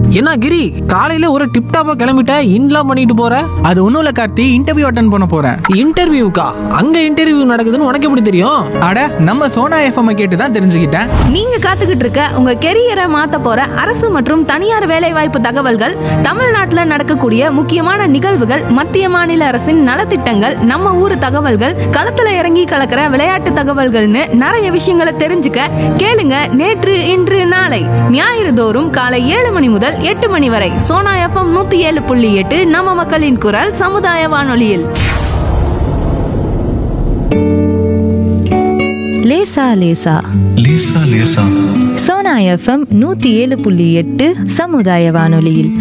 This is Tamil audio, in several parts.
என்ன கிரி காலையில ஒரு டிப் டாப்பா கிளம்பிட்ட இன்லாம் பண்ணிட்டு போற அது ஒன்றும் இல்லை கார்த்தி இன்டர்வியூ அட்டன் பண்ண போகிறேன் இன்டர்வியூக்கா அங்க இன்டர்வியூ நடக்குதுன்னு உனக்கு எப்படி தெரியும் அட நம்ம சோனா எஃப்எம் கேட்டு தான் தெரிஞ்சுக்கிட்டேன் நீங்க காத்துக்கிட்டு இருக்க உங்க கெரியரை மாத்த போற அரசு மற்றும் தனியார் வேலைவாய்ப்பு தகவல்கள் தமிழ்நாட்டுல நடக்கக்கூடிய முக்கியமான நிகழ்வுகள் மத்திய மாநில அரசின் நலத்திட்டங்கள் நம்ம ஊர் தகவல்கள் களத்துல இறங்கி கலக்கிற விளையாட்டு தகவல்கள்னு நிறைய விஷயங்களை தெரிஞ்சுக்க கேளுங்க நேற்று இன்று நாளை ஞாயிறு தோறும் காலை ஏழு மணி முதல் எட்டு மணி வரை சோனா எஃப்எம் நூத்தி ஏழு புள்ளி எட்டு நம்ம மக்களின் குரல் சமுதாய வானொலியில் லேசா லேசா லேசா லேசா சோனா எஃப்எம் நூத்தி ஏழு புள்ளி எட்டு சமுதாய வானொலியில்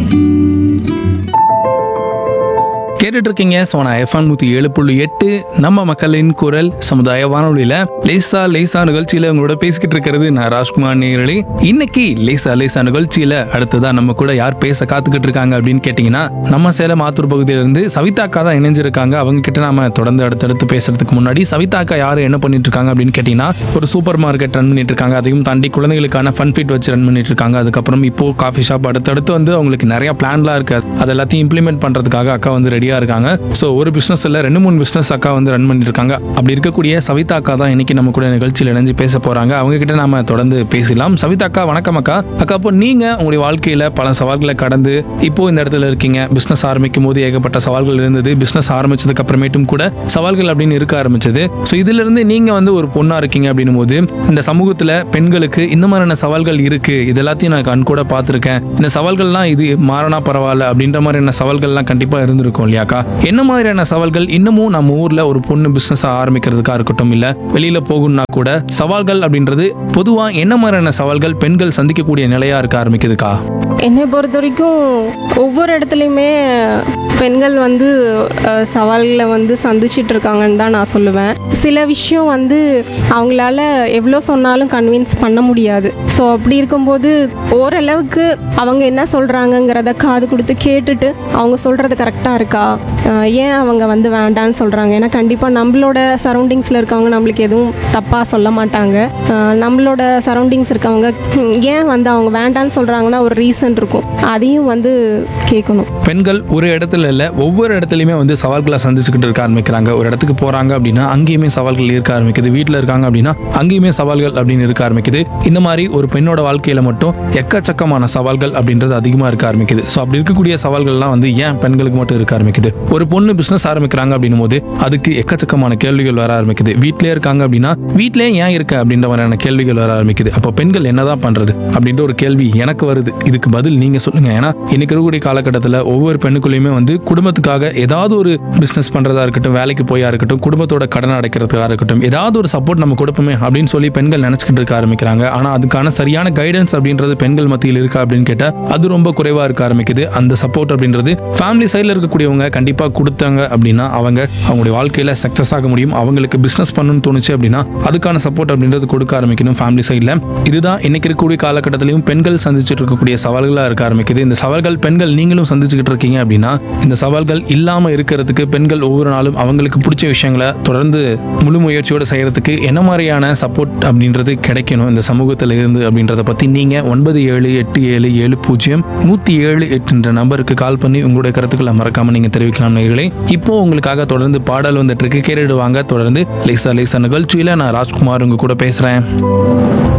கேட்டுட்டு இருக்கீங்க சோனா எஃப்எம் நூத்தி ஏழு புள்ளி எட்டு நம்ம மக்களின் குரல் சமுதாய வானொலியில லேசா லேசா நிகழ்ச்சியில உங்களோட பேசிக்கிட்டு இருக்கிறது நான் ராஜ்குமார் நேரலி இன்னைக்கு லேசா லேசா நிகழ்ச்சியில அடுத்ததா நம்ம கூட யார் பேச காத்துக்கிட்டு இருக்காங்க அப்படின்னு கேட்டீங்கன்னா நம்ம சேலம் ஆத்தூர் பகுதியில இருந்து சவிதாக்கா தான் இணைஞ்சிருக்காங்க அவங்க கிட்ட நாம தொடர்ந்து அடுத்தடுத்து பேசுறதுக்கு முன்னாடி சவிதாக்கா யாரு என்ன பண்ணிட்டு இருக்காங்க அப்படின்னு கேட்டீங்கன்னா ஒரு சூப்பர் மார்க்கெட் ரன் பண்ணிட்டு இருக்காங்க அதையும் தாண்டி குழந்தைகளுக்கான ஃபன் ஃபிட் வச்சு ரன் பண்ணிட்டு இருக்காங்க அதுக்கப்புறம் இப்போ காஃபி ஷாப் அடுத்தடுத்து வந்து அவங்களுக்கு நிறைய பிளான்லாம் இருக்கு அது எல்லாத்தையும் இம்ப்ளிமெண்ட் பண்றதுக்காக அக்கா வந்து ரெடியா இருக்காங்க ஸோ ஒரு பிசினஸ் இல்ல ரெண்டு மூணு பிசினஸ் அக்கா வந்து ரன் பண்ணிட்டு இருக்காங்க அப்படி இருக்கக்கூடிய சவிதா அக்கா தான் இன்னைக்கு நம்ம கூட நிகழ்ச்சியில் இணைஞ்சு பேச போறாங்க அவங்க கிட்ட நாம தொடர்ந்து பேசலாம் சவிதா அக்கா வணக்கம் அக்கா அக்கா இப்போ நீங்க உங்களுடைய வாழ்க்கையில பல சவால்களை கடந்து இப்போ இந்த இடத்துல இருக்கீங்க பிசினஸ் ஆரம்பிக்கும் போது ஏகப்பட்ட சவால்கள் இருந்தது பிசினஸ் ஆரம்பிச்சதுக்கு அப்புறமேட்டும் கூட சவால்கள் அப்படின்னு இருக்க ஆரம்பிச்சது ஸோ இதுல இருந்து நீங்க வந்து ஒரு பொண்ணா இருக்கீங்க அப்படின்னும் போது இந்த சமூகத்துல பெண்களுக்கு இந்த மாதிரியான சவால்கள் இருக்கு இது எல்லாத்தையும் நான் கண் கூட பார்த்துருக்கேன் இந்த சவால்கள்லாம் இது மாறனா பரவாயில்ல அப்படின்ற மாதிரியான சவால்கள்லாம் கண்டிப்பா இருந்திருக்கும் இல்லையாக்கா என்ன மாதிரியான சவால்கள் இன்னமும் நம்ம ஊர்ல ஒரு பொண்ணு பிசினஸ் ஆரம்பிக்கிறதுக்கா இருக்கட்டும் இல்ல வெளியில போகணும்னா கூட சவால்கள் அப்படின்றது பொதுவா என்ன மாதிரியான சவால்கள் பெண்கள் சந்திக்கக்கூடிய நிலையா இருக்க ஆரம்பிக்குதுக்கா என்னை பொறுத்த வரைக்கும் ஒவ்வொரு இடத்துலையுமே பெண்கள் வந்து அஹ், சவால்களை வந்து சந்திச்சிட்டு இருக்காங்கன்னு தான் நான் சொல்லுவேன் சில விஷயம் வந்து அவங்களால எவ்வளோ சொன்னாலும் கன்வின்ஸ் பண்ண முடியாது ஸோ அப்படி இருக்கும்போது ஓரளவுக்கு அவங்க என்ன சொல்கிறாங்கங்கிறத காது கொடுத்து கேட்டுட்டு அவங்க சொல்கிறது கரெக்டாக இருக்கா அஹ், ஏன் அவங்க வந்து வேண்டான்னு சொல்கிறாங்க ஏன்னா கண்டிப்பாக நம்மளோட சரௌண்டிங்ஸில் இருக்கவங்க நம்மளுக்கு எதுவும் தப்பாக சொல்ல மாட்டாங்க அஹ், நம்மளோட சரௌண்டிங்ஸ் இருக்கவங்க "ஹம், ஏன் வந்து அவங்க வேண்டான்னு சொல்கிறாங்கன்னா ஒரு ரீசன் இருக்கும் அதையும் வந்து கேட்கணும் பெண்கள் ஒரு இடத்துல இல்ல ஒவ்வொரு இடத்துலயுமே வந்து சவால்களை சந்திச்சுக்கிட்டு இருக்க ஆரம்பிக்கிறாங்க ஒரு இடத்துக்கு போறாங்க அப்படின்னா அங்கேயுமே சவால்கள் இருக்க ஆரம்பிக்குது வீட்டில் இருக்காங்க அப்படின்னா அங்கேயுமே சவால்கள் அப்படின்னு இருக்க ஆரம்பிக்குது இந்த மாதிரி ஒரு பெண்ணோட வாழ்க்கையில மட்டும் எக்கச்சக்கமான சவால்கள் அப்படின்றது அதிகமா இருக்க ஆரம்பிக்குது ஸோ அப்படி இருக்கக்கூடிய சவால்கள்லாம் வந்து ஏன் பெண்களுக்கு மட்டும் இருக்க ஆரம்பிக்குது ஒரு பொண்ணு பிசினஸ் ஆரம்பிக்கிறாங்க அப்படின்னும் போது அதுக்கு எக்கச்சக்கமான கேள்விகள் வர ஆரம்பிக்குது வீட்டிலே இருக்காங்க அப்படின்னா வீட்டிலே ஏன் இருக்க அப்படின்ற மாதிரியான கேள்விகள் வர ஆரம்பிக்குது அப்போ பெண்கள் என்னதான் பண்றது அப்படின்ற ஒரு கேள்வி எனக்கு வருது இதுக்கு பதில் நீங்க சொல்லுங்க ஏன்னா இன்னைக்கு இருக்கக்கூடிய காலகட்டத்தில் ஒவ்வொரு பெண்ணுக்குள்ளேயுமே வந்து குடும்பத்துக்காக ஏதாவது ஒரு பிசினஸ் பண்றதா இருக்கட்டும் வேலைக்கு போயா இருக்கட்டும் குடும்பத்தோட கடன் அடைக்கிறதுக்காக இருக்கட்டும் ஏதாவது ஒரு சப்போர்ட் நம்ம கொடுப்போமே அப்படின்னு சொல்லி பெண்கள் நினைச்சுக்கிட்டு இருக்க ஆரம்பிக்கிறாங்க ஆனா அதுக்கான சரியான கைடன்ஸ் அப்படின்றது பெண்கள் மத்தியில் இருக்கா அப்படின்னு கேட்டா அது ரொம்ப குறைவா இருக்க ஆரம்பிக்குது அந்த சப்போர்ட் அப்படின்றது ஃபேமிலி சைடில் இருக்கக்கூடியவங்க கண்டிப்பா கொடுத்தாங்க அப்படின்னா அவங்க அவங்களுடைய வாழ்க்கையில சக்சஸ் ஆக முடியும் அவங்களுக்கு பிசினஸ் பண்ணணும்னு தோணுச்சு அப்படின்னா அதுக்கான சப்போர்ட் அப்படின்றது கொடுக்க ஆரம்பிக்கணும் ஃபேமிலி சைடில் இதுதான் இன்னைக்கு இருக்கக்கூடிய காலகட்டத்திலையும் பெண்கள் சந்திச்சுட்டு இருக்கக்கூடிய சவால்களா இருக்க ஆரம்பிக்குது இந்த சவால்கள் பெண்கள் நீங்களும் சந்திச்சுக்கிட்டு இருக்கீங்க அப்படின்னா இந்த சவால்கள் இல்லாம இருக்கிறதுக்கு பெண்கள் ஒவ்வொரு நாளும் அவங்களுக்கு பிடிச்ச விஷயங்களை தொடர்ந்து முழு முயற்சியோட செய்யறதுக்கு என்ன மாதிரியான சப்போர்ட் அப்படின்றது கிடைக்கணும் இந்த சமூகத்தில் இருந்து அப்படின்றத பத்தி நீங்க ஒன்பது ஏழு எட்டு ஏழு ஏழு பூஜ்ஜியம் நூத்தி ஏழு எட்டுன்ற நம்பருக்கு கால் பண்ணி உங்களுடைய கருத்துக்களை மறக்காம நீங்க தெரிவிக்கலாம் நேயர்களே இப்போ உங்களுக்காக தொடர்ந்து பாடல் வந்துட்டு இருக்கு கேட்டுடுவாங்க தொடர்ந்து லேசா லேசா நிகழ்ச்சியில நான் ராஜ்குமார் உங்க கூட பேசுறேன்